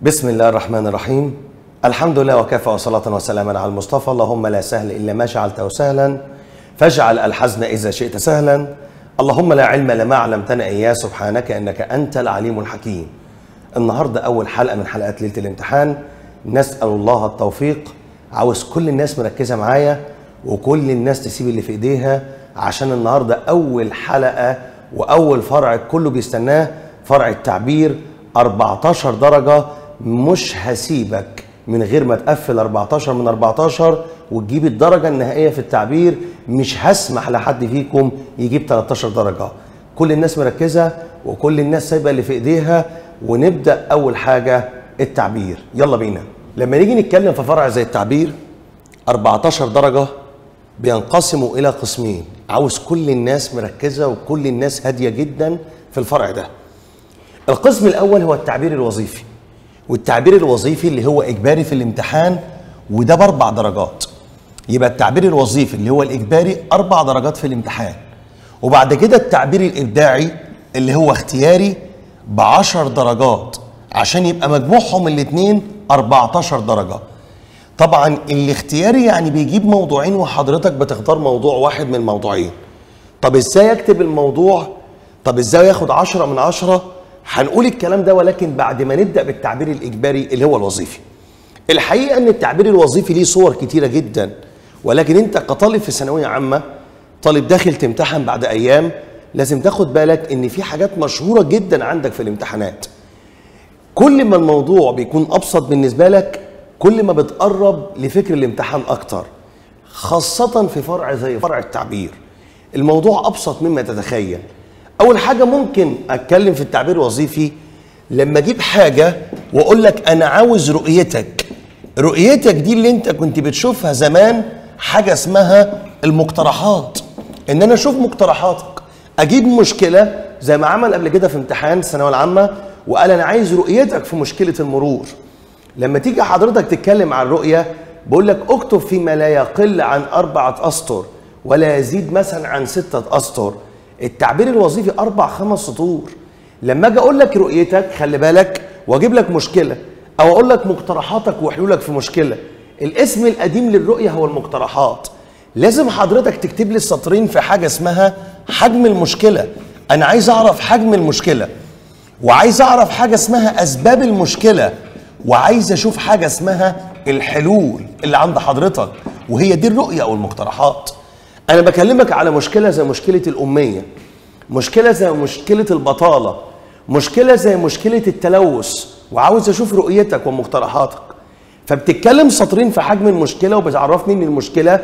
بسم الله الرحمن الرحيم الحمد لله وكفى وصلاة وسلاما على المصطفى اللهم لا سهل إلا ما جعلته سهلا فاجعل الحزن إذا شئت سهلا اللهم لا علم لما علمتنا إياه سبحانك إنك أنت العليم الحكيم النهاردة أول حلقة من حلقات ليلة الامتحان نسأل الله التوفيق عاوز كل الناس مركزة معايا وكل الناس تسيب اللي في إيديها عشان النهاردة أول حلقة وأول فرع كله بيستناه فرع التعبير 14 درجة مش هسيبك من غير ما تقفل 14 من 14 وتجيب الدرجة النهائية في التعبير مش هسمح لحد فيكم يجيب 13 درجة كل الناس مركزة وكل الناس سايبة اللي في ايديها ونبدأ أول حاجة التعبير يلا بينا لما نيجي نتكلم في فرع زي التعبير 14 درجة بينقسموا إلى قسمين عاوز كل الناس مركزة وكل الناس هادية جدا في الفرع ده القسم الأول هو التعبير الوظيفي والتعبير الوظيفي اللي هو إجباري في الامتحان وده بأربع درجات يبقى التعبير الوظيفي اللي هو الإجباري أربع درجات في الامتحان وبعد كده التعبير الإبداعي اللي هو اختياري بعشر درجات عشان يبقى مجموعهم الاتنين 14 درجة طبعا الاختياري يعني بيجيب موضوعين وحضرتك بتختار موضوع واحد من الموضوعين طب ازاي اكتب الموضوع طب ازاي ياخد عشرة من عشرة هنقول الكلام ده ولكن بعد ما نبدأ بالتعبير الإجباري اللي هو الوظيفي الحقيقة ان التعبير الوظيفي ليه صور كتيرة جدا ولكن انت كطالب في ثانوية عامة طالب داخل تمتحن بعد ايام لازم تاخد بالك ان في حاجات مشهورة جدا عندك في الامتحانات كل ما الموضوع بيكون ابسط بالنسبة لك كل ما بتقرب لفكر الامتحان اكتر خاصة في فرع زي فرع التعبير الموضوع ابسط مما تتخيل اول حاجة ممكن اتكلم في التعبير الوظيفي لما اجيب حاجة واقول لك انا عاوز رؤيتك رؤيتك دي اللي انت كنت بتشوفها زمان حاجة اسمها المقترحات ان انا اشوف مقترحاتك اجيب مشكلة زي ما عمل قبل كده في امتحان الثانوية العامة وقال انا عايز رؤيتك في مشكلة المرور لما تيجي حضرتك تتكلم عن الرؤية بقول لك اكتب فيما لا يقل عن أربعة أسطر ولا يزيد مثلا عن ستة أسطر التعبير الوظيفي أربع خمس سطور لما أجي أقول لك رؤيتك خلي بالك وأجيب لك مشكلة أو أقول لك مقترحاتك وحلولك في مشكلة الاسم القديم للرؤية هو المقترحات لازم حضرتك تكتب لي السطرين في حاجة اسمها حجم المشكلة أنا عايز أعرف حجم المشكلة وعايز أعرف حاجة اسمها أسباب المشكلة وعايز اشوف حاجه اسمها الحلول اللي عند حضرتك وهي دي الرؤيه او المقترحات انا بكلمك على مشكله زي مشكله الاميه مشكله زي مشكله البطاله مشكله زي مشكله التلوث وعاوز اشوف رؤيتك ومقترحاتك فبتتكلم سطرين في حجم المشكله وبتعرفني ان المشكله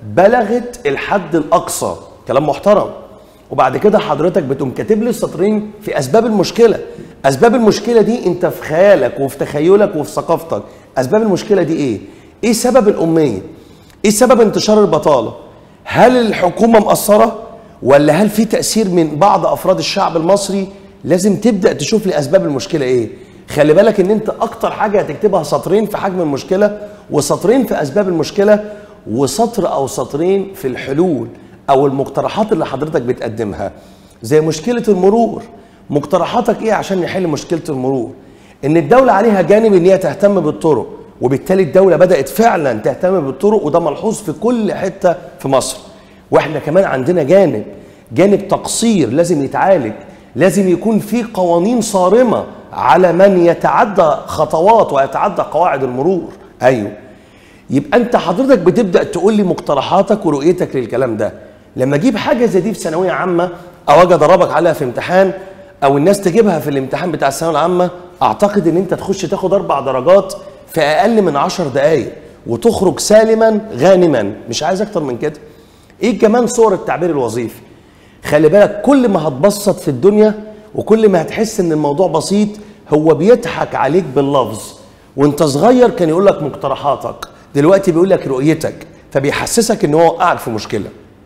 بلغت الحد الاقصى كلام محترم وبعد كده حضرتك بتقوم كاتب لي السطرين في اسباب المشكله اسباب المشكله دي انت في خيالك وفي تخيلك وفي ثقافتك اسباب المشكله دي ايه ايه سبب الاميه ايه سبب انتشار البطاله هل الحكومه مقصره ولا هل في تاثير من بعض افراد الشعب المصري لازم تبدا تشوف لي اسباب المشكله ايه خلي بالك ان انت اكتر حاجه هتكتبها سطرين في حجم المشكله وسطرين في اسباب المشكله وسطر او سطرين في الحلول او المقترحات اللي حضرتك بتقدمها زي مشكله المرور مقترحاتك ايه عشان نحل مشكله المرور ان الدوله عليها جانب ان هي تهتم بالطرق وبالتالي الدوله بدات فعلا تهتم بالطرق وده ملحوظ في كل حته في مصر واحنا كمان عندنا جانب جانب تقصير لازم يتعالج لازم يكون في قوانين صارمه على من يتعدى خطوات ويتعدى قواعد المرور ايوه يبقى انت حضرتك بتبدا تقول لي مقترحاتك ورؤيتك للكلام ده لما اجيب حاجه زي دي في ثانويه عامه او اجي اضربك عليها في امتحان او الناس تجيبها في الامتحان بتاع الثانويه العامه اعتقد ان انت تخش تاخد اربع درجات في اقل من عشر دقائق وتخرج سالما غانما مش عايز اكتر من كده ايه كمان صور التعبير الوظيفي خلي بالك كل ما هتبسط في الدنيا وكل ما هتحس ان الموضوع بسيط هو بيضحك عليك باللفظ وانت صغير كان يقول لك مقترحاتك دلوقتي بيقول لك رؤيتك فبيحسسك ان هو وقعك في مشكله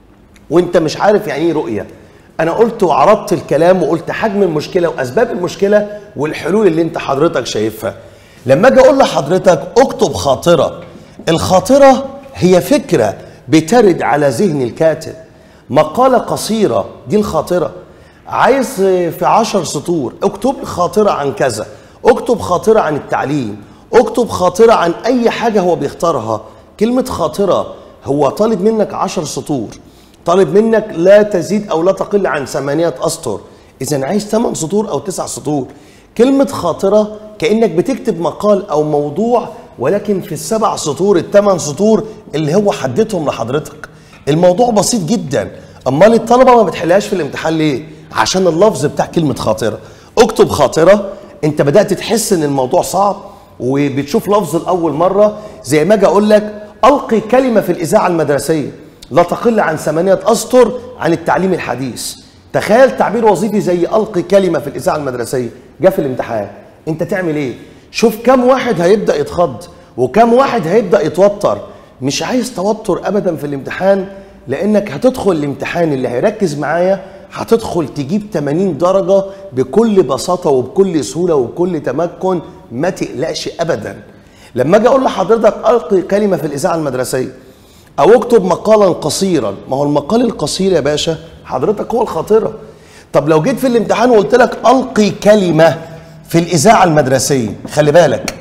وانت مش عارف يعني ايه رؤيه انا قلت وعرضت الكلام وقلت حجم المشكله واسباب المشكله والحلول اللي انت حضرتك شايفها لما اجي اقول لحضرتك اكتب خاطره الخاطره هي فكره بترد على ذهن الكاتب مقاله قصيره دي الخاطره عايز في عشر سطور اكتب لي خاطره عن كذا اكتب خاطره عن التعليم اكتب خاطره عن اي حاجه هو بيختارها كلمه خاطره هو طالب منك عشر سطور طالب منك لا تزيد او لا تقل عن ثمانيه اسطر اذا عايز ثمان سطور او تسع سطور كلمه خاطره كانك بتكتب مقال او موضوع ولكن في السبع سطور الثمان سطور اللي هو حددهم لحضرتك الموضوع بسيط جدا امال الطلبه ما بتحلهاش في الامتحان ليه عشان اللفظ بتاع كلمه خاطره اكتب خاطره انت بدات تحس ان الموضوع صعب وبتشوف لفظ الاول مره زي ما اجي اقول لك القي كلمه في الاذاعه المدرسيه لا تقل عن ثمانيه اسطر عن التعليم الحديث تخيل تعبير وظيفي زي القي كلمه في الاذاعه المدرسيه جه في الامتحان انت تعمل ايه شوف كم واحد هيبدا يتخض وكم واحد هيبدا يتوتر مش عايز توتر ابدا في الامتحان لانك هتدخل الامتحان اللي هيركز معايا هتدخل تجيب 80 درجة بكل بساطة وبكل سهولة وبكل تمكن ما تقلقش أبدا لما أجي أقول لحضرتك ألقي كلمة في الإذاعة المدرسية أو اكتب مقالا قصيرا ما هو المقال القصير يا باشا حضرتك هو الخاطرة طب لو جيت في الامتحان وقلت لك ألقي كلمة في الإذاعة المدرسية خلي بالك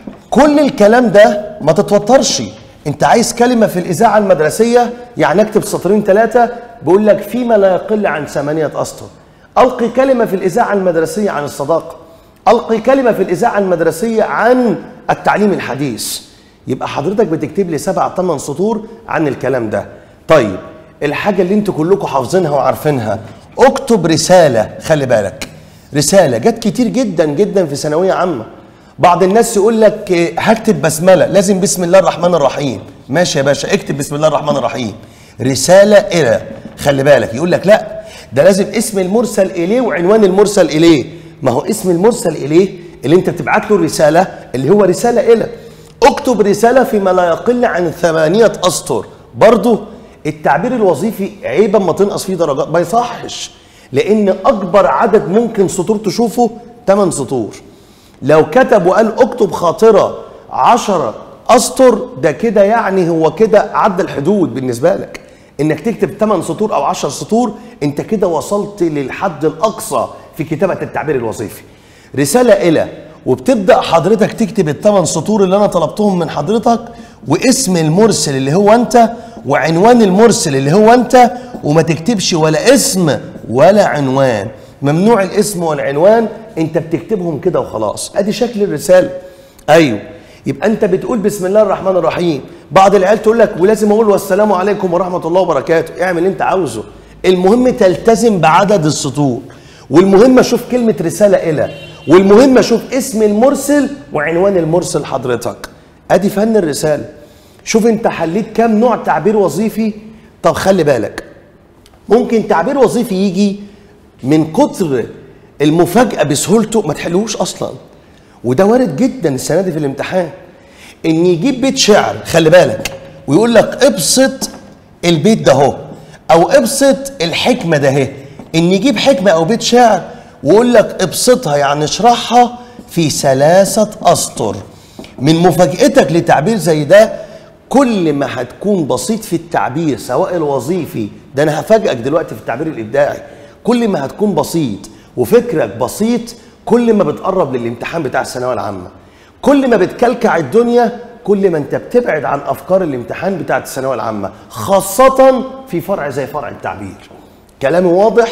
كل الكلام ده ما تتوترش انت عايز كلمه في الاذاعه المدرسيه يعني اكتب سطرين ثلاثه بقول لك فيما لا يقل عن ثمانيه اسطر القي كلمه في الاذاعه المدرسيه عن الصداقه القي كلمه في الاذاعه المدرسيه عن التعليم الحديث يبقى حضرتك بتكتب لي سبع ثمان سطور عن الكلام ده طيب الحاجه اللي انتوا كلكم حافظينها وعارفينها اكتب رساله خلي بالك رساله جت كتير جدا جدا في ثانويه عامه بعض الناس يقول لك إيه، هكتب بسمله لازم بسم الله الرحمن الرحيم ماشي يا باشا اكتب بسم الله الرحمن الرحيم رساله الى خلي بالك يقول لك لا ده لازم اسم المرسل اليه وعنوان المرسل اليه ما هو اسم المرسل اليه اللي انت بتبعت له الرساله اللي هو رساله الى اكتب رساله فيما لا يقل عن ثمانيه اسطر برضه التعبير الوظيفي عيب اما تنقص فيه درجات ما يصحش لان اكبر عدد ممكن سطور تشوفه 8 سطور لو كتب وقال اكتب خاطرة عشرة أسطر ده كده يعني هو كده عدى الحدود بالنسبة لك انك تكتب 8 سطور او 10 سطور انت كده وصلت للحد الاقصى في كتابة التعبير الوظيفي رسالة الى وبتبدا حضرتك تكتب الثمان سطور اللي انا طلبتهم من حضرتك واسم المرسل اللي هو انت وعنوان المرسل اللي هو انت وما تكتبش ولا اسم ولا عنوان ممنوع الاسم والعنوان انت بتكتبهم كده وخلاص ادي شكل الرساله ايوه يبقى انت بتقول بسم الله الرحمن الرحيم بعض العيال تقول لك ولازم اقول والسلام عليكم ورحمه الله وبركاته اعمل اللي انت عاوزه المهم تلتزم بعدد السطور والمهم اشوف كلمه رساله الى والمهم اشوف اسم المرسل وعنوان المرسل حضرتك ادي فن الرساله شوف انت حليت كام نوع تعبير وظيفي طب خلي بالك ممكن تعبير وظيفي يجي من كتر المفاجاه بسهولته ما تحلوش اصلا وده وارد جدا السنه دي في الامتحان ان يجيب بيت شعر خلي بالك ويقول لك ابسط البيت ده اهو او ابسط الحكمه ده اهي ان يجيب حكمه او بيت شعر ويقول لك ابسطها يعني اشرحها في ثلاثه اسطر من مفاجاتك لتعبير زي ده كل ما هتكون بسيط في التعبير سواء الوظيفي ده انا هفاجئك دلوقتي في التعبير الابداعي كل ما هتكون بسيط وفكرك بسيط كل ما بتقرب للامتحان بتاع الثانويه العامه كل ما بتكلكع الدنيا كل ما انت بتبعد عن افكار الامتحان بتاعت الثانويه العامه خاصه في فرع زي فرع التعبير كلامي واضح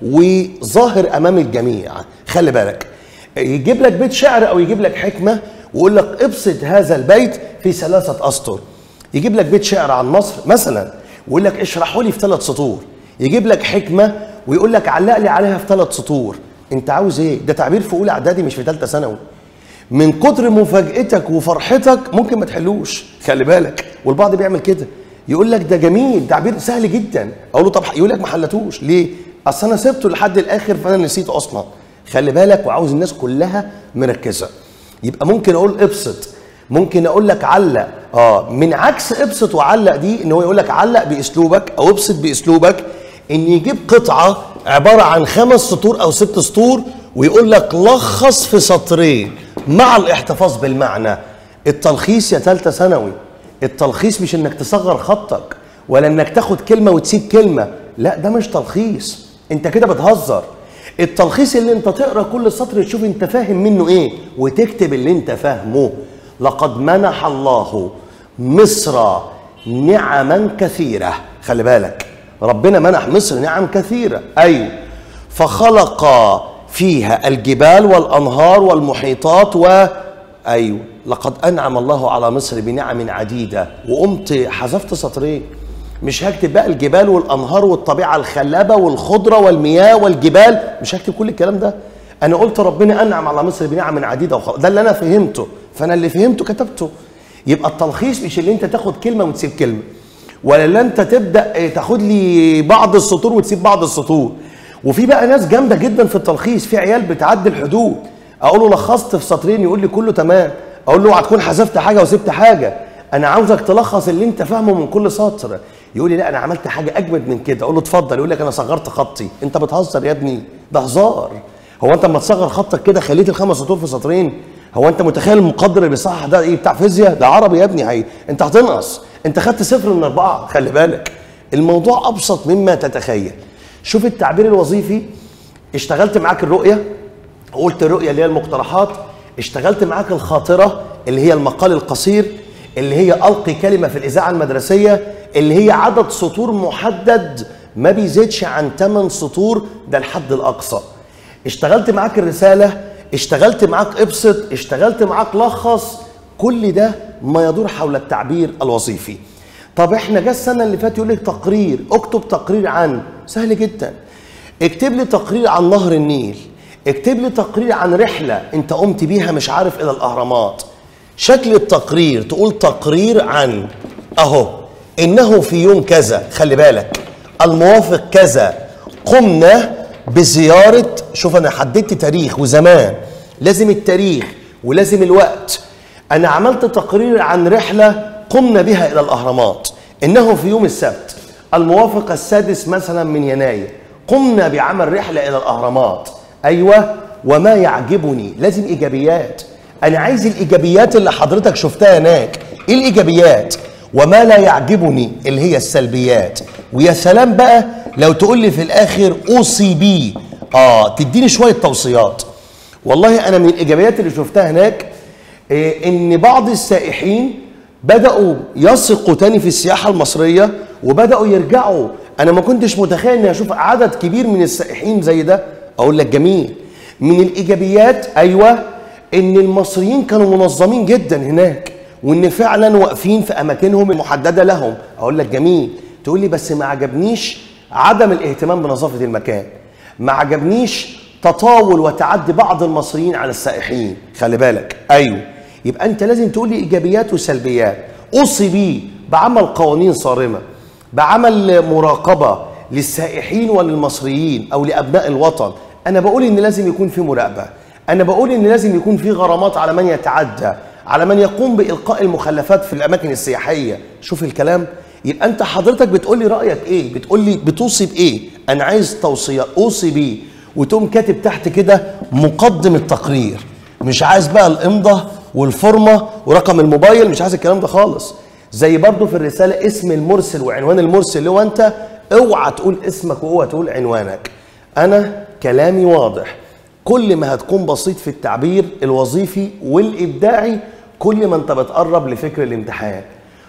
وظاهر امام الجميع خلي بالك يجيب لك بيت شعر او يجيب لك حكمه ويقول لك ابسط هذا البيت في ثلاثه اسطر يجيب لك بيت شعر عن مصر مثلا ويقول لك اشرحه لي في ثلاث سطور يجيب لك حكمه ويقول لك علق لي عليها في ثلاث سطور انت عاوز ايه ده تعبير في اولى اعدادي مش في ثالثه ثانوي من كتر مفاجاتك وفرحتك ممكن ما تحلوش خلي بالك والبعض بيعمل كده يقول لك ده جميل تعبير سهل جدا اقول له طب يقول لك ما حلتوش ليه اصل انا سبته لحد الاخر فانا نسيته اصلا خلي بالك وعاوز الناس كلها مركزه يبقى ممكن اقول ابسط ممكن اقول لك علق اه من عكس ابسط وعلق دي ان هو يقول لك علق باسلوبك او ابسط باسلوبك ان يجيب قطعه عباره عن خمس سطور او ست سطور ويقول لك لخص في سطرين مع الاحتفاظ بالمعنى التلخيص يا ثالثه ثانوي التلخيص مش انك تصغر خطك ولا انك تاخد كلمه وتسيب كلمه لا ده مش تلخيص انت كده بتهزر التلخيص اللي انت تقرا كل سطر تشوف انت فاهم منه ايه وتكتب اللي انت فاهمه لقد منح الله مصر نعما كثيره خلي بالك ربنا منح مصر نعم كثيره ايوه فخلق فيها الجبال والانهار والمحيطات و ايوه لقد انعم الله على مصر بنعم عديده وقمت حذفت سطرين مش هكتب بقى الجبال والانهار والطبيعه الخلابه والخضره والمياه والجبال مش هكتب كل الكلام ده انا قلت ربنا انعم على مصر بنعم عديده وخ... ده اللي انا فهمته فانا اللي فهمته كتبته يبقى التلخيص مش اللي انت تاخد كلمه وتسيب كلمه ولا اللي انت تبدا تاخد لي بعض السطور وتسيب بعض السطور وفي بقى ناس جامده جدا في التلخيص في عيال بتعدي الحدود اقول له لخصت في سطرين يقول لي كله تمام اقول له اوعى تكون حذفت حاجه وسبت حاجه انا عاوزك تلخص اللي انت فاهمه من كل سطر يقول لي لا انا عملت حاجه اجمد من كده اقول له اتفضل يقول لك انا صغرت خطي انت بتهزر يا ابني ده هزار هو انت لما تصغر خطك كده خليت الخمس سطور في سطرين هو انت متخيل المقدر اللي بيصحح ده ايه بتاع فيزياء ده عربي يا ابني هي انت هتنقص انت خدت صفر من اربعه خلي بالك الموضوع ابسط مما تتخيل شوف التعبير الوظيفي اشتغلت معاك الرؤيه قلت الرؤيه اللي هي المقترحات اشتغلت معاك الخاطره اللي هي المقال القصير اللي هي القي كلمه في الاذاعه المدرسيه اللي هي عدد سطور محدد ما بيزيدش عن 8 سطور ده الحد الاقصى اشتغلت معاك الرساله اشتغلت معاك ابسط اشتغلت معاك لخص كل ده ما يدور حول التعبير الوظيفي طب احنا جه السنه اللي فاتت يقول لك تقرير اكتب تقرير عن سهل جدا اكتب لي تقرير عن نهر النيل اكتب لي تقرير عن رحله انت قمت بيها مش عارف الى الاهرامات شكل التقرير تقول تقرير عن اهو انه في يوم كذا خلي بالك الموافق كذا قمنا بزياره شوف انا حددت تاريخ وزمان لازم التاريخ ولازم الوقت انا عملت تقرير عن رحله قمنا بها الى الاهرامات انه في يوم السبت الموافق السادس مثلا من يناير قمنا بعمل رحله الى الاهرامات ايوه وما يعجبني لازم ايجابيات انا عايز الايجابيات اللي حضرتك شفتها هناك ايه الايجابيات وما لا يعجبني اللي هي السلبيات ويا سلام بقى لو تقول لي في الاخر اوصي بي اه تديني شويه توصيات والله انا من الايجابيات اللي شفتها هناك إيه ان بعض السائحين بداوا يثقوا تاني في السياحه المصريه وبداوا يرجعوا انا ما كنتش متخيل اني اشوف عدد كبير من السائحين زي ده اقول لك جميل من الايجابيات ايوه ان المصريين كانوا منظمين جدا هناك وان فعلا واقفين في اماكنهم المحدده لهم اقول لك جميل تقول لي بس ما عجبنيش عدم الاهتمام بنظافه المكان ما عجبنيش تطاول وتعدي بعض المصريين على السائحين خلي بالك ايوه يبقى انت لازم تقول لي ايجابيات وسلبيات اوصي بيه بعمل قوانين صارمه بعمل مراقبه للسائحين وللمصريين او لابناء الوطن انا بقول ان لازم يكون في مراقبه انا بقول ان لازم يكون في غرامات على من يتعدى على من يقوم بالقاء المخلفات في الاماكن السياحيه شوف الكلام يبقى انت حضرتك بتقول لي رايك ايه بتقول لي بتوصي بايه انا عايز توصيه اوصي بيه وتقوم كاتب تحت كده مقدم التقرير مش عايز بقى الامضه والفورمه ورقم الموبايل مش عايز الكلام ده خالص زي برضو في الرساله اسم المرسل وعنوان المرسل اللي هو انت اوعى تقول اسمك واوعى تقول عنوانك انا كلامي واضح كل ما هتكون بسيط في التعبير الوظيفي والابداعي كل ما انت بتقرب لفكر الامتحان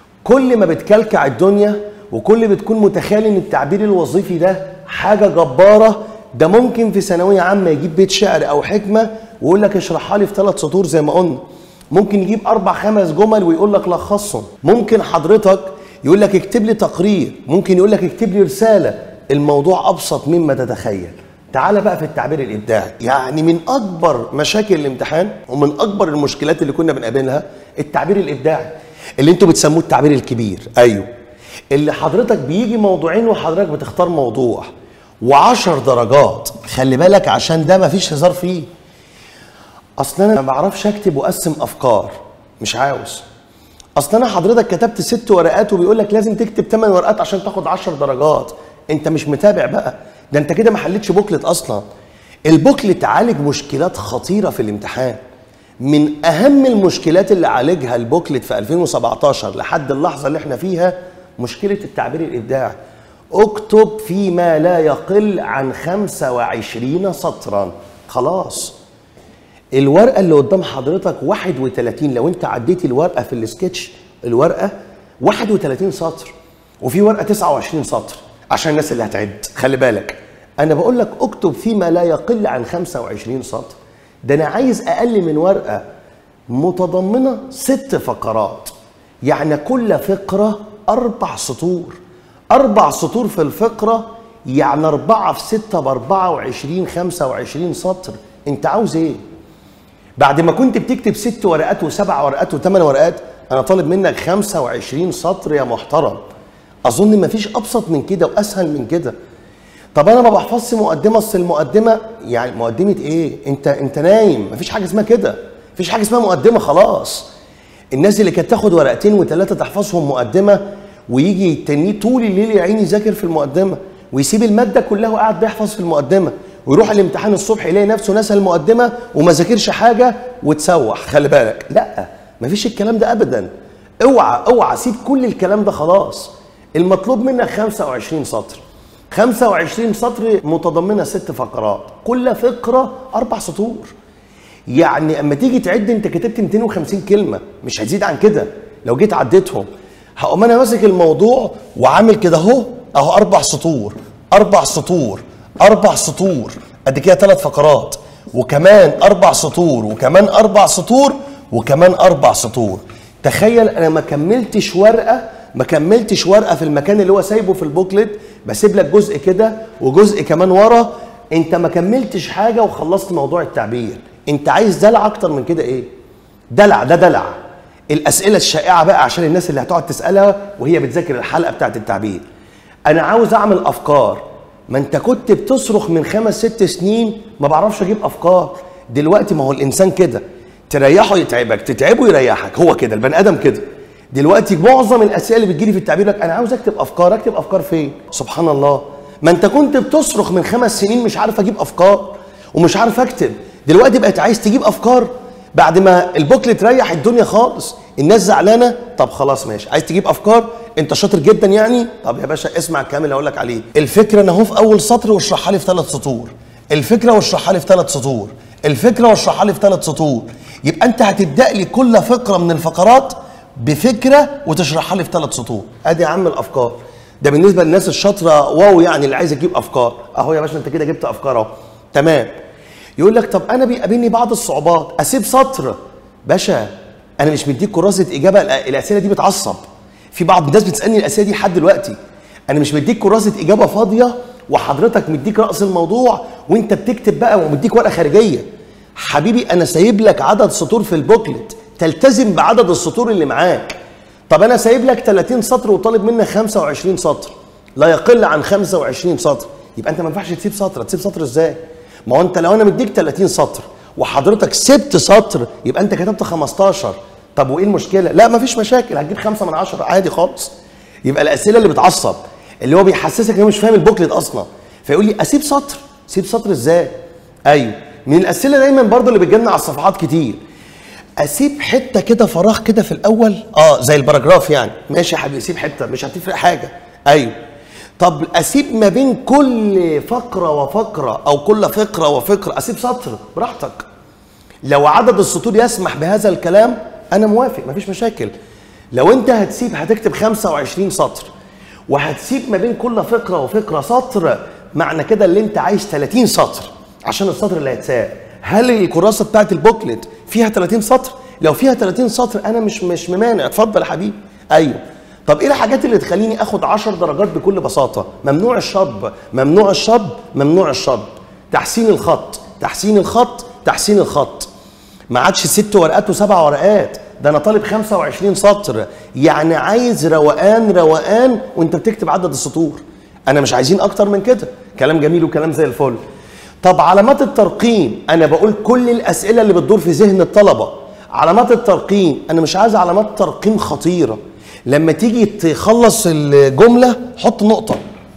كل ما بتكلكع الدنيا وكل بتكون متخيل ان التعبير الوظيفي ده حاجه جباره ده ممكن في ثانويه عامه يجيب بيت شعر او حكمه ويقول لك اشرحها لي في ثلاث سطور زي ما قلنا ممكن يجيب اربع خمس جمل ويقول لك لخصهم ممكن حضرتك يقول لك اكتب لي تقرير ممكن يقول لك اكتب لي رساله الموضوع ابسط مما تتخيل تعال بقى في التعبير الابداعي يعني من اكبر مشاكل الامتحان ومن اكبر المشكلات اللي كنا بنقابلها التعبير الابداعي اللي انتوا بتسموه التعبير الكبير ايوه اللي حضرتك بيجي موضوعين وحضرتك بتختار موضوع وعشر درجات خلي بالك عشان ده مفيش هزار فيه اصل انا ما بعرفش اكتب واقسم افكار مش عاوز اصل انا حضرتك كتبت ست ورقات وبيقول لك لازم تكتب ثمان ورقات عشان تاخد عشر درجات انت مش متابع بقى ده انت كده ما حلتش بوكلت اصلا البوكلت عالج مشكلات خطيره في الامتحان من اهم المشكلات اللي عالجها البوكلت في 2017 لحد اللحظه اللي احنا فيها مشكله التعبير الابداعي اكتب فيما لا يقل عن 25 سطرا خلاص الورقه اللي قدام حضرتك 31 لو انت عديت الورقه في السكتش الورقه 31 سطر وفي ورقه 29 سطر عشان الناس اللي هتعد خلي بالك انا بقول لك اكتب فيما لا يقل عن 25 سطر ده انا عايز اقل من ورقه متضمنه ست فقرات يعني كل فقره اربع سطور اربع سطور في الفقره يعني أربعة في ستة بأربعة وعشرين خمسة وعشرين سطر أنت عاوز إيه؟ بعد ما كنت بتكتب ست ورقات وسبع ورقات وثمان ورقات انا طالب منك 25 سطر يا محترم اظن مفيش ابسط من كده واسهل من كده طب انا ما بحفظش مقدمه اصل المقدمه يعني مقدمه ايه انت انت نايم مفيش حاجه اسمها كده مفيش حاجه اسمها مقدمه خلاص الناس اللي كانت تاخد ورقتين وثلاثه تحفظهم مقدمه ويجي يتنيه طول الليل يا عيني يذاكر في المقدمه ويسيب الماده كلها وقاعد بيحفظ في المقدمه ويروح الامتحان الصبح يلاقي نفسه نسى المقدمه وما ذاكرش حاجه وتسوح خلي بالك لا مفيش الكلام ده ابدا اوعى اوعى سيب كل الكلام ده خلاص المطلوب منك 25 سطر 25 سطر متضمنه ست فقرات كل فقره اربع سطور يعني اما تيجي تعد انت كتبت 250 كلمه مش هتزيد عن كده لو جيت عديتهم هقوم انا ماسك الموضوع وعامل كده اهو اهو اربع سطور اربع سطور اربع سطور ادي كده ثلاث فقرات وكمان اربع سطور وكمان اربع سطور وكمان اربع سطور تخيل انا ما كملتش ورقه ما كملتش ورقه في المكان اللي هو سايبه في البوكلت بسيب لك جزء كده وجزء كمان ورا انت ما كملتش حاجه وخلصت موضوع التعبير انت عايز دلع اكتر من كده ايه دلع ده دلع الاسئله الشائعه بقى عشان الناس اللي هتقعد تسالها وهي بتذاكر الحلقه بتاعت التعبير انا عاوز اعمل افكار ما انت كنت بتصرخ من خمس ست سنين ما بعرفش اجيب افكار دلوقتي ما هو الانسان كده تريحه يتعبك تتعبه يريحك هو كده البني ادم كده دلوقتي معظم الاسئله اللي بتجيلي في التعبير لك انا عاوز اكتب افكار اكتب افكار فين سبحان الله ما انت كنت بتصرخ من خمس سنين مش عارف اجيب افكار ومش عارف اكتب دلوقتي بقيت عايز تجيب افكار بعد ما البوكلت ريح الدنيا خالص الناس زعلانه طب خلاص ماشي عايز تجيب افكار انت شاطر جدا يعني طب يا باشا اسمع الكلام اللي هقول لك عليه الفكره انا اهو في اول سطر واشرحها لي في ثلاث سطور الفكره واشرحها لي في ثلاث سطور الفكره واشرحها لي في ثلاث سطور يبقى انت هتبدا لي كل فقره من الفقرات بفكره وتشرحها لي في ثلاث سطور ادي يا عم الافكار ده بالنسبه للناس الشاطره واو يعني اللي عايز يجيب افكار اهو يا باشا انت كده جبت افكار اهو تمام يقول لك طب انا بيقابلني بعض الصعوبات اسيب سطر باشا انا مش مديك كراسه اجابه الاسئله دي بتعصب في بعض الناس بتسالني الاسئله دي لحد دلوقتي انا مش مديك كراسه اجابه فاضيه وحضرتك مديك راس الموضوع وانت بتكتب بقى ومديك ورقه خارجيه حبيبي انا سايب لك عدد سطور في البوكلت تلتزم بعدد السطور اللي معاك طب انا سايب لك 30 سطر وطالب منك 25 سطر لا يقل عن 25 سطر يبقى انت ما ينفعش تسيب سطر تسيب سطر ازاي ما هو انت لو انا مديك 30 سطر وحضرتك سبت سطر يبقى انت كتبت 15 طب وايه المشكله لا مفيش مشاكل هتجيب خمسة من عشرة عادي خالص يبقى الاسئله اللي بتعصب اللي هو بيحسسك انه مش فاهم البوكلت اصلا فيقول لي اسيب سطر سيب سطر ازاي ايوه من الاسئله دايما برضو اللي بتجيلنا على الصفحات كتير اسيب حته كده فراغ كده في الاول اه زي الباراجراف يعني ماشي يا حبيبي سيب حته مش هتفرق حاجه ايوه طب اسيب ما بين كل فقره وفقره او كل فقره وفقره اسيب سطر براحتك لو عدد السطور يسمح بهذا الكلام انا موافق مفيش مشاكل لو انت هتسيب هتكتب 25 سطر وهتسيب ما بين كل فقره وفقره سطر معنى كده اللي انت عايز 30 سطر عشان السطر اللي هيتساب هل الكراسه بتاعت البوكلت فيها 30 سطر لو فيها 30 سطر انا مش مش ممانع اتفضل يا حبيبي ايوه طب ايه الحاجات اللي تخليني اخد 10 درجات بكل بساطه ممنوع الشطب ممنوع الشطب ممنوع الشطب تحسين الخط تحسين الخط تحسين الخط ما عادش ست ورقات وسبع ورقات ده انا طالب 25 سطر يعني عايز روقان روقان وانت بتكتب عدد السطور انا مش عايزين اكتر من كده كلام جميل وكلام زي الفل طب علامات الترقيم انا بقول كل الاسئله اللي بتدور في ذهن الطلبه علامات الترقيم انا مش عايز علامات ترقيم خطيره لما تيجي تخلص الجمله حط نقطه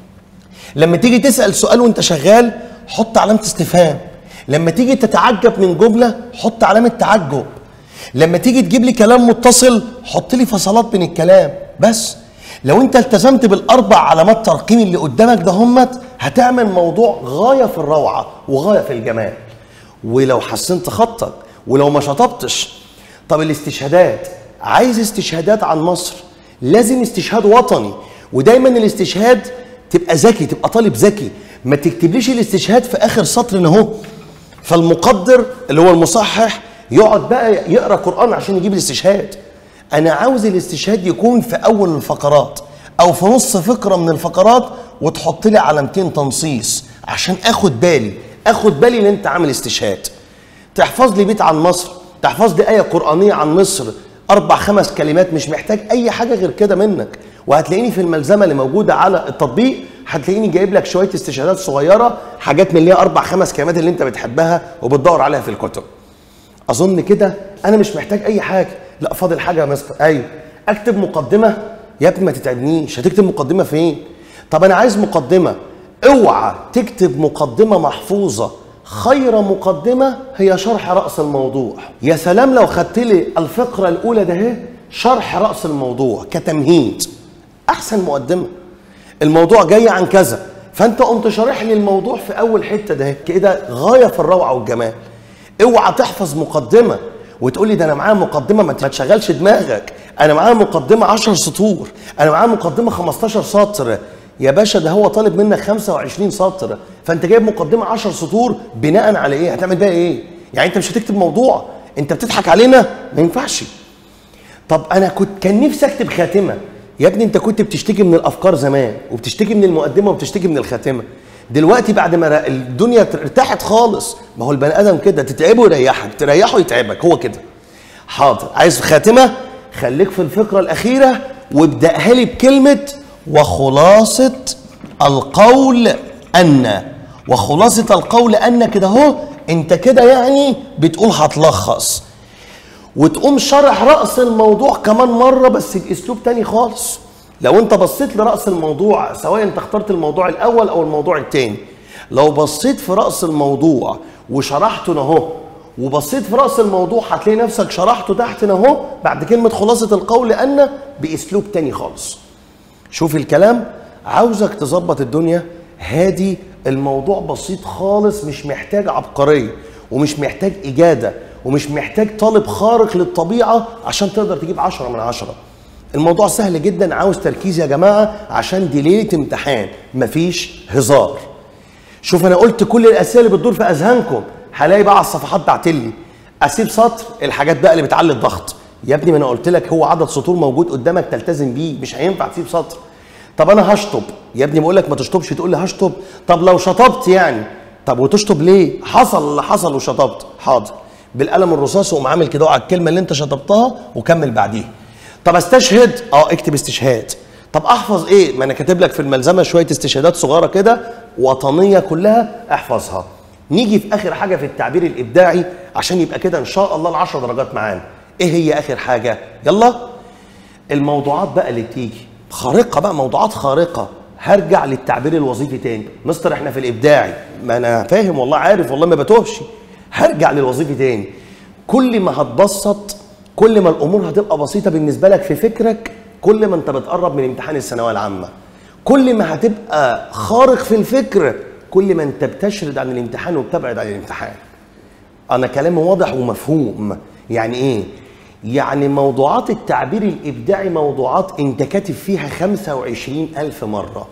لما تيجي تسال سؤال وانت شغال حط علامه استفهام لما تيجي تتعجب من جمله حط علامه تعجب لما تيجي تجيب لي كلام متصل حط لي فصلات بين الكلام بس لو انت التزمت بالاربع علامات ترقيم اللي قدامك ده همت هتعمل موضوع غايه في الروعه وغايه في الجمال ولو حسنت خطك ولو ما شطبتش طب الاستشهادات عايز استشهادات عن مصر لازم استشهاد وطني ودايما الاستشهاد تبقى ذكي تبقى طالب ذكي ما تكتبليش الاستشهاد في اخر سطر ان اهو فالمقدر اللي هو المصحح يقعد بقى يقرا قران عشان يجيب الاستشهاد انا عاوز الاستشهاد يكون في اول الفقرات او في نص فقره من الفقرات وتحط لي علامتين تنصيص عشان اخد بالي اخد بالي ان انت عامل استشهاد تحفظ لي بيت عن مصر تحفظ لي ايه قرانيه عن مصر اربع خمس كلمات مش محتاج اي حاجه غير كده منك وهتلاقيني في الملزمه اللي موجوده على التطبيق هتلاقيني جايب لك شويه استشهادات صغيره حاجات من اللي هي اربع خمس كلمات اللي انت بتحبها وبتدور عليها في الكتب اظن كده انا مش محتاج اي حاجه لا فاضل حاجه يا مستر ايوه اكتب مقدمه يا ابني ما تتعبنيش هتكتب مقدمه فين طب انا عايز مقدمه اوعى تكتب مقدمه محفوظه خير مقدمه هي شرح راس الموضوع يا سلام لو خدت لي الفقره الاولى ده اهي شرح راس الموضوع كتمهيد احسن مقدمه الموضوع جاي عن كذا فانت قمت شارح لي الموضوع في اول حته ده كده غايه في الروعه والجمال اوعى تحفظ مقدمه وتقول لي ده انا معايا مقدمه ما تشغلش دماغك انا معايا مقدمه 10 سطور انا معايا مقدمه 15 سطر يا باشا ده هو طالب منك 25 سطر فانت جايب مقدمه 10 سطور بناء على ايه هتعمل بيها ايه يعني انت مش هتكتب موضوع انت بتضحك علينا ما ينفعش طب انا كنت كان نفسي اكتب خاتمه يا ابني انت كنت بتشتكي من الافكار زمان وبتشتكي من المقدمه وبتشتكي من الخاتمه دلوقتي بعد ما الدنيا ارتاحت خالص ما هو البني ادم كده تتعبه يريحك تريحه يتعبك هو كده حاضر عايز خاتمه خليك في الفقره الاخيره وابداها لي بكلمه وخلاصه القول ان وخلاصه القول ان كده اهو انت كده يعني بتقول هتلخص وتقوم شرح راس الموضوع كمان مره بس باسلوب تاني خالص لو انت بصيت لراس الموضوع سواء انت اخترت الموضوع الاول او الموضوع الثاني لو بصيت في راس الموضوع وشرحته اهو وبصيت في راس الموضوع هتلاقي نفسك شرحته تحت اهو بعد كلمه خلاصه القول ان باسلوب تاني خالص شوف الكلام عاوزك تظبط الدنيا هادي الموضوع بسيط خالص مش محتاج عبقريه ومش محتاج اجاده ومش محتاج طالب خارق للطبيعه عشان تقدر تجيب عشرة من عشرة الموضوع سهل جدا عاوز تركيز يا جماعه عشان دي ليله امتحان مفيش هزار شوف انا قلت كل الاسئله اللي بتدور في اذهانكم هلاقي بقى على الصفحات بعتلي اسيب سطر الحاجات بقى اللي بتعلي الضغط يا ابني ما انا قلت لك هو عدد سطور موجود قدامك تلتزم بيه مش هينفع تسيب سطر طب انا هشطب يا ابني بقول لك ما تشطبش تقول لي هشطب طب لو شطبت يعني طب وتشطب ليه حصل اللي حصل وشطبت حاضر بالقلم الرصاص وقوم عامل كده على الكلمه اللي انت شطبتها وكمل بعديها طب استشهد اه اكتب استشهاد طب احفظ ايه ما انا كاتب لك في الملزمه شويه استشهادات صغيره كده وطنيه كلها احفظها نيجي في اخر حاجه في التعبير الابداعي عشان يبقى كده ان شاء الله العشر درجات معانا ايه هي اخر حاجه يلا الموضوعات بقى اللي تيجي خارقه بقى موضوعات خارقه هرجع للتعبير الوظيفي تاني مستر احنا في الابداعي ما انا فاهم والله عارف والله ما بتوهش هرجع للوظيفي تاني كل ما هتبسط كل ما الامور هتبقى بسيطه بالنسبه لك في فكرك كل ما انت بتقرب من امتحان الثانويه العامه كل ما هتبقى خارق في الفكر كل ما انت بتشرد عن الامتحان وبتبعد عن الامتحان انا كلامي واضح ومفهوم يعني ايه يعني موضوعات التعبير الإبداعي موضوعات أنت كاتب فيها 25 ألف مرة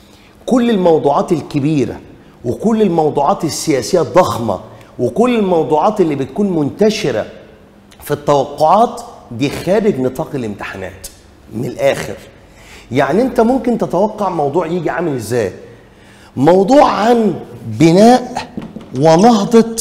كل الموضوعات الكبيرة وكل الموضوعات السياسية الضخمة وكل الموضوعات اللي بتكون منتشرة في التوقعات دي خارج نطاق الامتحانات من الآخر يعني أنت ممكن تتوقع موضوع يجي عامل إزاي موضوع عن بناء ونهضة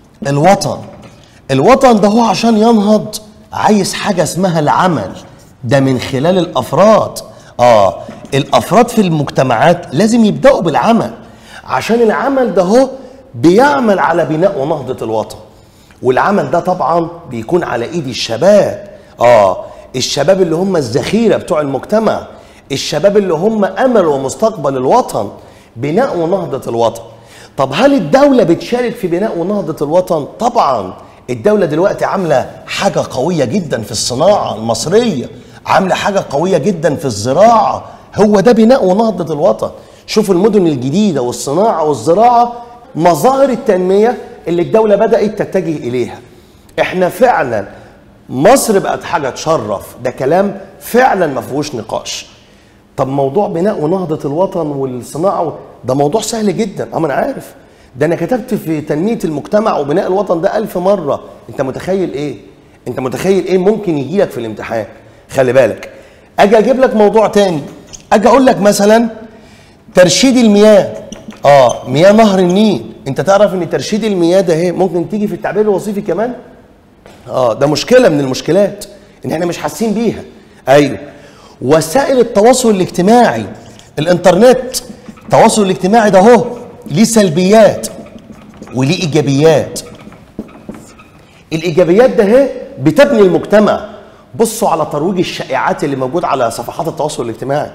الوطن الوطن ده هو عشان ينهض عايز حاجة اسمها العمل ده من خلال الأفراد آه الأفراد في المجتمعات لازم يبدأوا بالعمل عشان العمل ده هو بيعمل على بناء ونهضة الوطن والعمل ده طبعا بيكون على ايد الشباب اه الشباب اللي هم الذخيرة بتوع المجتمع الشباب اللي هم امل ومستقبل الوطن بناء ونهضة الوطن طب هل الدولة بتشارك في بناء ونهضة الوطن؟ طبعا الدولة دلوقتي عاملة حاجة قوية جدا في الصناعة المصرية عامله حاجه قويه جدا في الزراعه هو ده بناء ونهضه الوطن شوفوا المدن الجديده والصناعه والزراعه مظاهر التنميه اللي الدوله بدات تتجه اليها احنا فعلا مصر بقت حاجه تشرف ده كلام فعلا ما فيهوش نقاش طب موضوع بناء ونهضه الوطن والصناعه ده موضوع سهل جدا اه ما انا عارف ده انا كتبت في تنميه المجتمع وبناء الوطن ده ألف مره انت متخيل ايه انت متخيل ايه ممكن يجي لك في الامتحان خلي بالك اجي اجيب لك موضوع تاني اجي اقول لك مثلا ترشيد المياه اه مياه نهر النيل انت تعرف ان ترشيد المياه ده اهي ممكن تيجي في التعبير الوظيفي كمان اه ده مشكله من المشكلات ان احنا مش حاسين بيها ايوه وسائل التواصل الاجتماعي الانترنت التواصل الاجتماعي ده اهو ليه سلبيات وليه ايجابيات الايجابيات ده اهي بتبني المجتمع بصوا على ترويج الشائعات اللي موجود على صفحات التواصل الاجتماعي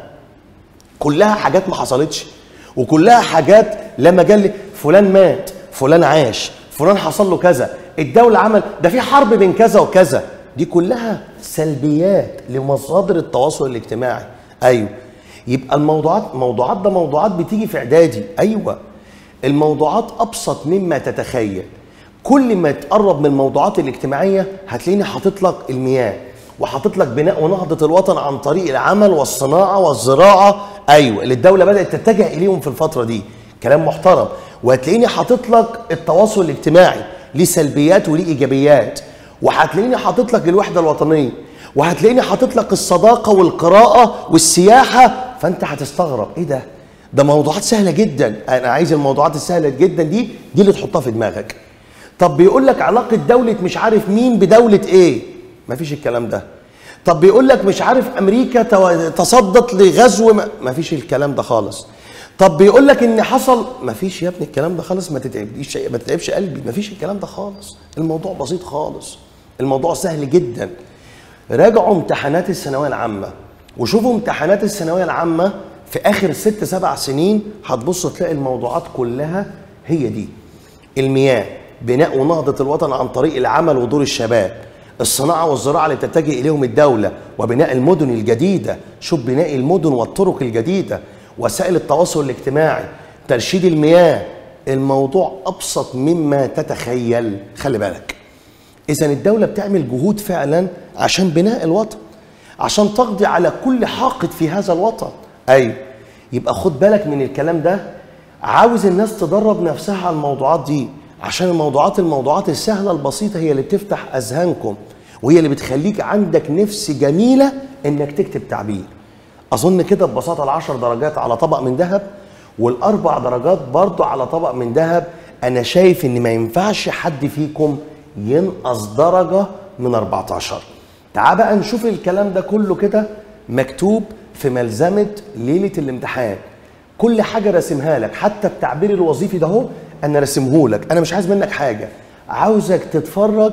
كلها حاجات ما حصلتش وكلها حاجات لا مجال ل- فلان مات فلان عاش فلان حصل له كذا الدولة عمل ده في حرب بين كذا وكذا دي كلها سلبيات لمصادر التواصل الاجتماعي ايوه يبقى الموضوعات موضوعات ده موضوعات بتيجي في اعدادي ايوه الموضوعات ابسط مما تتخيل كل ما تقرب من الموضوعات الاجتماعيه هتلاقيني حاطط لك المياه وحاطط لك بناء ونهضه الوطن عن طريق العمل والصناعه والزراعه ايوه اللي الدوله بدات تتجه اليهم في الفتره دي كلام محترم وهتلاقيني حاطط لك التواصل الاجتماعي ليه سلبيات وليه ايجابيات وهتلاقيني حاطط لك الوحده الوطنيه وهتلاقيني حاطط لك الصداقه والقراءه والسياحه فانت هتستغرب ايه ده ده موضوعات سهله جدا انا عايز الموضوعات السهله جدا دي دي اللي تحطها في دماغك طب بيقول لك علاقه دوله مش عارف مين بدوله ايه مفيش الكلام ده طب بيقول لك مش عارف امريكا تو- تصدت لغزو ما- مفيش الكلام ده خالص طب بيقول لك ان حصل مفيش يا ابني الكلام ده خالص ما تتعبنيش ما تتعبش قلبي مفيش الكلام ده خالص الموضوع بسيط خالص الموضوع سهل جدا راجعوا امتحانات الثانويه العامه وشوفوا امتحانات الثانويه العامه في اخر ست سبع سنين هتبص تلاقي الموضوعات كلها هي دي المياه بناء ونهضه الوطن عن طريق العمل ودور الشباب الصناعه والزراعه اللي تتجه اليهم الدوله وبناء المدن الجديده شوف بناء المدن والطرق الجديده وسائل التواصل الاجتماعي ترشيد المياه الموضوع ابسط مما تتخيل خلي بالك اذا الدوله بتعمل جهود فعلا عشان بناء الوطن عشان تقضي على كل حاقد في هذا الوطن ايوه يبقى خد بالك من الكلام ده عاوز الناس تدرب نفسها على الموضوعات دي عشان الموضوعات الموضوعات السهله البسيطه هي اللي بتفتح اذهانكم وهي اللي بتخليك عندك نفس جميله انك تكتب تعبير اظن كده ببساطه العشر درجات على طبق من ذهب والاربع درجات برضو على طبق من ذهب انا شايف ان ما ينفعش حد فيكم ينقص درجه من 14 تعال بقى نشوف الكلام ده كله كده مكتوب في ملزمه ليله الامتحان كل حاجه راسمها لك حتى التعبير الوظيفي ده اهو انا راسمه لك انا مش عايز منك حاجه عاوزك تتفرج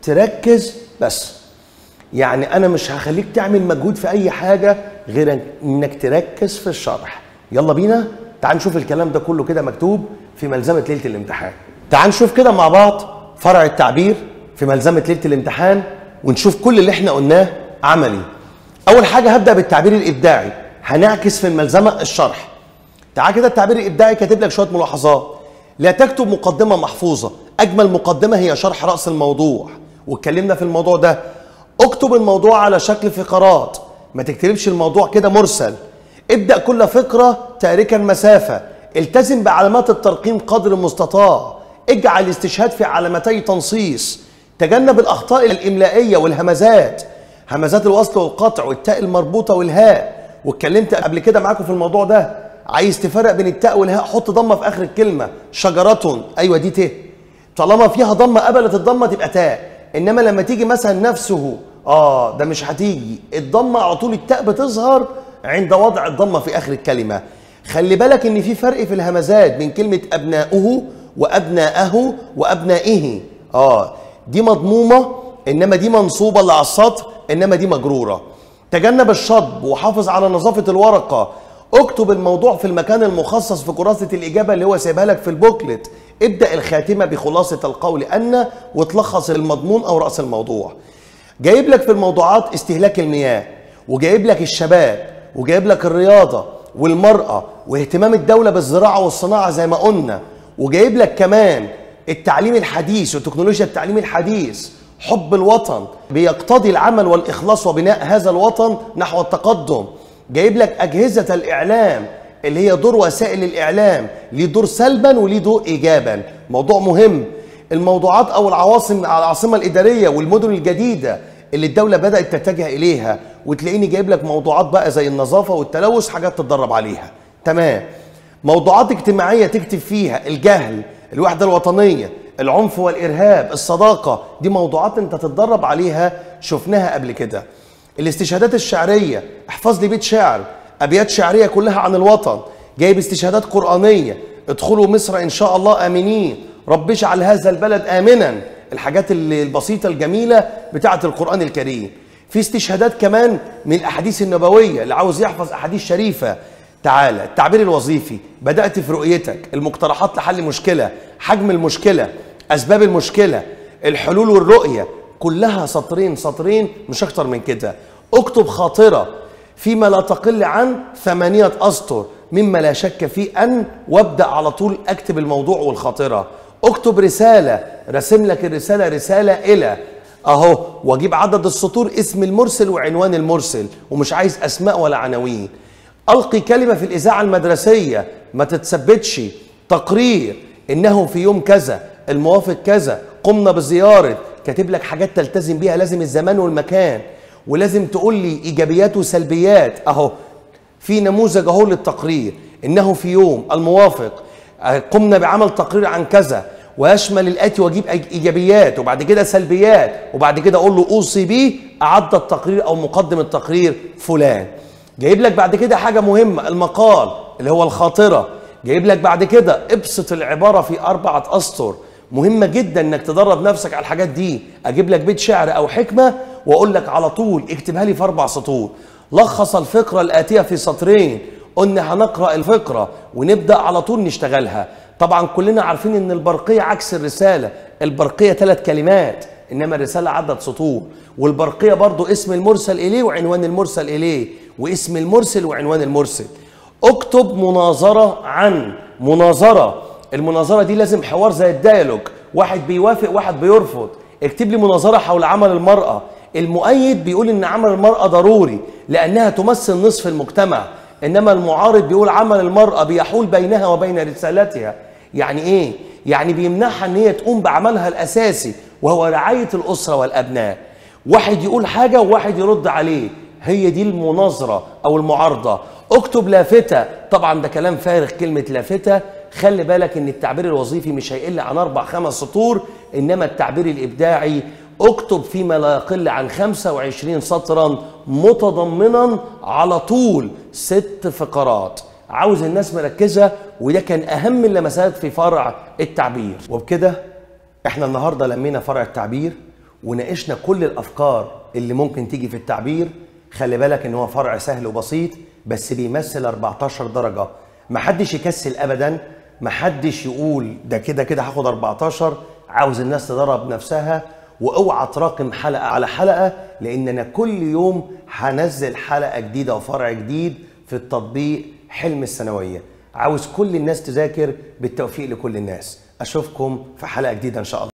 تركز بس يعني انا مش هخليك تعمل مجهود في اي حاجه غير انك تركز في الشرح يلا بينا تعال نشوف الكلام ده كله كده مكتوب في ملزمه ليله الامتحان تعال نشوف كده مع بعض فرع التعبير في ملزمه ليله الامتحان ونشوف كل اللي احنا قلناه عملي اول حاجه هبدا بالتعبير الابداعي هنعكس في الملزمه الشرح تعال كده التعبير الابداعي كاتب لك شويه ملاحظات لا تكتب مقدمه محفوظه اجمل مقدمه هي شرح راس الموضوع واتكلمنا في الموضوع ده اكتب الموضوع على شكل فقرات ما تكتبش الموضوع كده مرسل ابدا كل فقره تاركا مسافه التزم بعلامات الترقيم قدر المستطاع اجعل الاستشهاد في علامتي تنصيص تجنب الاخطاء الاملائيه والهمزات همزات الوصل والقطع والتاء المربوطه والهاء واتكلمت قبل كده معاكم في الموضوع ده عايز تفرق بين التاء والهاء حط ضمه في اخر الكلمه شجره ايوه دي ت طالما فيها ضمه قبلت الضمه تبقى تاء انما لما تيجي مثلا نفسه اه ده مش هتيجي الضمه على طول التاء بتظهر عند وضع الضمه في اخر الكلمه خلي بالك ان في فرق في الهمزات بين كلمه ابناؤه وابناءه وابنائه اه دي مضمومه انما دي منصوبه اللي على السطر انما دي مجروره تجنب الشطب وحافظ على نظافه الورقه اكتب الموضوع في المكان المخصص في كراسه الاجابه اللي هو سايبها لك في البوكلت ابدا الخاتمه بخلاصه القول ان وتلخص المضمون او راس الموضوع جايب لك في الموضوعات استهلاك المياه وجايب لك الشباب وجايب لك الرياضه والمراه واهتمام الدوله بالزراعه والصناعه زي ما قلنا وجايب لك كمان التعليم الحديث وتكنولوجيا التعليم الحديث حب الوطن بيقتضي العمل والاخلاص وبناء هذا الوطن نحو التقدم جايب لك اجهزه الاعلام اللي هي دور وسائل الاعلام ليه دور سلبا وليه دور ايجابا موضوع مهم الموضوعات او العواصم العاصمه الاداريه والمدن الجديده اللي الدوله بدات تتجه اليها وتلاقيني جايب لك موضوعات بقى زي النظافه والتلوث حاجات تتدرب عليها تمام موضوعات اجتماعيه تكتب فيها الجهل الوحده الوطنيه العنف والارهاب الصداقه دي موضوعات انت تتدرب عليها شفناها قبل كده الاستشهادات الشعريه احفظ لي بيت شعر ابيات شعريه كلها عن الوطن جايب استشهادات قرانيه ادخلوا مصر ان شاء الله امنين رب اجعل هذا البلد امنا الحاجات اللي البسيطه الجميله بتاعه القران الكريم في استشهادات كمان من الاحاديث النبويه اللي عاوز يحفظ احاديث شريفه تعالى التعبير الوظيفي بدات في رؤيتك المقترحات لحل مشكله حجم المشكله اسباب المشكله الحلول والرؤيه كلها سطرين سطرين مش اكتر من كده اكتب خاطره فيما لا تقل عن ثمانية أسطر مما لا شك فيه أن وابدأ على طول أكتب الموضوع والخاطرة اكتب رسالة رسم لك الرسالة رسالة إلى أهو وأجيب عدد السطور اسم المرسل وعنوان المرسل ومش عايز أسماء ولا عناوين ألقي كلمة في الإذاعة المدرسية ما تتثبتش تقرير إنه في يوم كذا الموافق كذا قمنا بزيارة كاتب لك حاجات تلتزم بيها لازم الزمان والمكان ولازم تقول لي ايجابيات وسلبيات اهو في نموذج اهو للتقرير انه في يوم الموافق قمنا بعمل تقرير عن كذا ويشمل الاتي واجيب ايجابيات وبعد كده سلبيات وبعد كده اقول له اوصي بيه اعد التقرير او مقدم التقرير فلان جايب لك بعد كده حاجه مهمه المقال اللي هو الخاطره جايب لك بعد كده ابسط العباره في اربعه اسطر مهمه جدا انك تدرب نفسك على الحاجات دي اجيب لك بيت شعر او حكمه واقول لك على طول اكتبها لي في اربع سطور لخص الفقره الاتيه في سطرين قلنا هنقرا الفقره ونبدا على طول نشتغلها طبعا كلنا عارفين ان البرقيه عكس الرساله البرقيه ثلاث كلمات انما الرساله عدد سطور والبرقيه برضو اسم المرسل اليه وعنوان المرسل اليه واسم المرسل وعنوان المرسل اكتب مناظره عن مناظره المناظره دي لازم حوار زي الديالوج واحد بيوافق واحد بيرفض اكتب لي مناظره حول عمل المراه المؤيد بيقول ان عمل المراه ضروري لانها تمثل نصف المجتمع انما المعارض بيقول عمل المراه بيحول بينها وبين رسالتها يعني ايه يعني بيمنعها ان هي تقوم بعملها الاساسي وهو رعايه الاسره والابناء واحد يقول حاجه وواحد يرد عليه هي دي المناظره او المعارضه اكتب لافته طبعا ده كلام فارغ كلمه لافته خلي بالك ان التعبير الوظيفي مش هيقل عن اربع خمس سطور انما التعبير الابداعي اكتب فيما لا يقل عن 25 سطرا متضمنا على طول ست فقرات عاوز الناس مركزه وده كان اهم اللمسات في فرع التعبير وبكده احنا النهارده لمينا فرع التعبير وناقشنا كل الافكار اللي ممكن تيجي في التعبير خلي بالك ان هو فرع سهل وبسيط بس بيمثل 14 درجه محدش يكسل ابدا محدش يقول ده كده كده هاخد 14 عاوز الناس تدرب نفسها واوعى تراكم حلقه على حلقه لان انا كل يوم هنزل حلقه جديده وفرع جديد في التطبيق حلم الثانويه عاوز كل الناس تذاكر بالتوفيق لكل الناس اشوفكم في حلقه جديده ان شاء الله